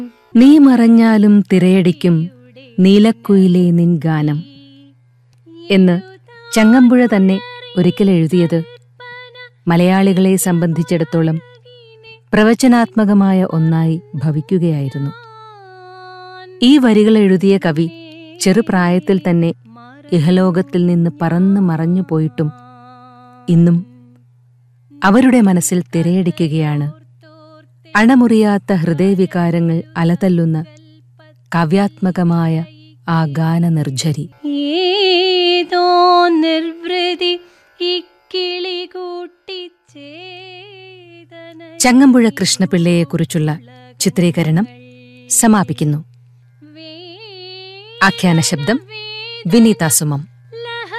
നീ മറഞ്ഞാലും തിരയടിക്കും നീലക്കുയിലെ നിൻ ഗാനം എന്ന് ചങ്ങമ്പുഴ തന്നെ ഒരിക്കൽ എഴുതിയത് മലയാളികളെ സംബന്ധിച്ചിടത്തോളം പ്രവചനാത്മകമായ ഒന്നായി ഭവിക്കുകയായിരുന്നു ഈ വരികൾ എഴുതിയ കവി ചെറുപ്രായത്തിൽ തന്നെ ഇഹലോകത്തിൽ നിന്ന് പറന്നു മറഞ്ഞു പോയിട്ടും ഇന്നും അവരുടെ മനസ്സിൽ തിരയടിക്കുകയാണ് അണമുറിയാത്ത ഹൃദയവികാരങ്ങൾ അലതല്ലുന്ന കാവ്യാത്മകമായ ആ ഗാനനിർജ്ജരി ഏതോ നിർവൃതി ഇക്കിളി കൂട്ടിച്ചേതന ചങ്ങമ്പുഴ കൃഷ്ണപിള്ളയെക്കുറിച്ചുള്ള ചിത്രീകരണം സമാപിക്കുന്നു ആഖ്യാന ശബ്ദം വിനീത സുമം